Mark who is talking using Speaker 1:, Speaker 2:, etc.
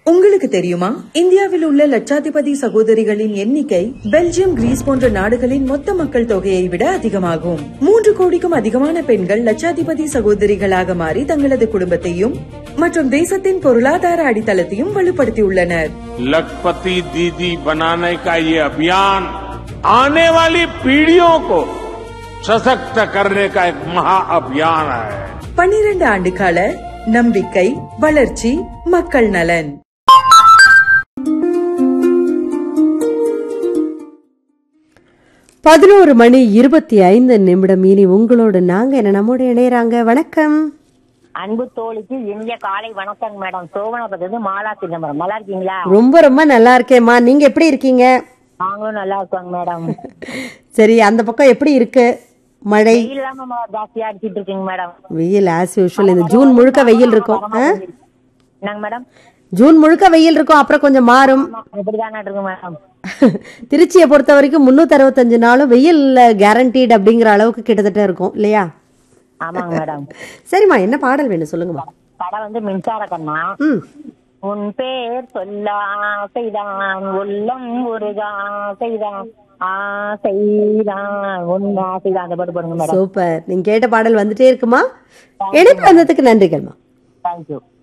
Speaker 1: உங்களுக்கு தெரியுமா இந்தியாவில் உள்ள லட்சாதிபதி சகோதரிகளின் எண்ணிக்கை பெல்ஜியம் கிரீஸ் போன்ற நாடுகளின் மொத்த மக்கள் தொகையை விட அதிகமாகும் மூன்று கோடிக்கும் அதிகமான பெண்கள் லட்சாதிபதி சகோதரிகளாக மாறி தங்களது குடும்பத்தையும் மற்றும் தேசத்தின் பொருளாதார அடித்தளத்தையும் வலுப்படுத்தியுள்ளனர்
Speaker 2: लखपति दीदी बनाने का ये अभियान आने वाली पीढ़ियों को सशक्त करने का एक महाअभियान है
Speaker 1: பன்னிரண்டு ஆண்டு கால நம்பிக்கை வளர்ச்சி மக்கள் நலன்
Speaker 3: பதினோரு மணி இருபத்தி ஐந்து நிமிடம் இனி உங்களோட நாங்க என்ன நம்மோட இணையறாங்க வணக்கம்
Speaker 4: அன்பு தோழிக்கு இனிய காலை வணக்கம் மேடம் சோவனபுரத்து மாலா சிதம்பரம் நல்லா இருக்கீங்களா
Speaker 3: ரொம்ப ரொம்ப நல்லா இருக்கேம்மா நீங்க எப்படி இருக்கீங்க
Speaker 4: நாங்களும் நல்லா இருக்கோங்க மேடம்
Speaker 3: சரி அந்த பக்கம் எப்படி இருக்கு மழை
Speaker 4: வெயில் இல்லாம ஜாஸ்தியா அடிச்சிட்டு இருக்குங்க மேடம்
Speaker 3: வெயில் ஆஸ் யூஷுவல் இந்த ஜூன் முழுக்க வெயில் இருக்கும் ஆ?
Speaker 4: என்னங்க மேடம்
Speaker 3: ஜூன் முழுக்க வெயில் இருக்கும் அப்புறம் கொஞ்சம் மாறும்
Speaker 4: இப்படிதானே இருக்கு மேடம்
Speaker 3: திருச்சியை பொறுத்த வரைக்கும் முன்னூத்தி அறுபத்தஞ்சு நாளும் வெயில் கேரண்டீட் அப்படிங்கிற அளவுக்கு கிட்டத்தட்ட இருக்கும் இல்லையா
Speaker 4: ஆமாங்க மேடம்
Speaker 3: சரிம்மா என்ன பாடல் வேணும் சொல்லுங்கம்மா
Speaker 4: படம் வந்து மின்சார கண்ணா
Speaker 3: ம்
Speaker 4: உன் பேர் சொல்ல ஆசைதான் உள்ளம் ஒரு ஆசைதான் ஆசைதான் உன் ஆசைதான் அந்த பாட்டு போடுங்க மேடம்
Speaker 3: சூப்பர் நீங்க கேட்ட பாடல் வந்துட்டே இருக்குமா எடுத்து வந்ததுக்கு நன்றிகள்மா
Speaker 4: தேங்க்யூ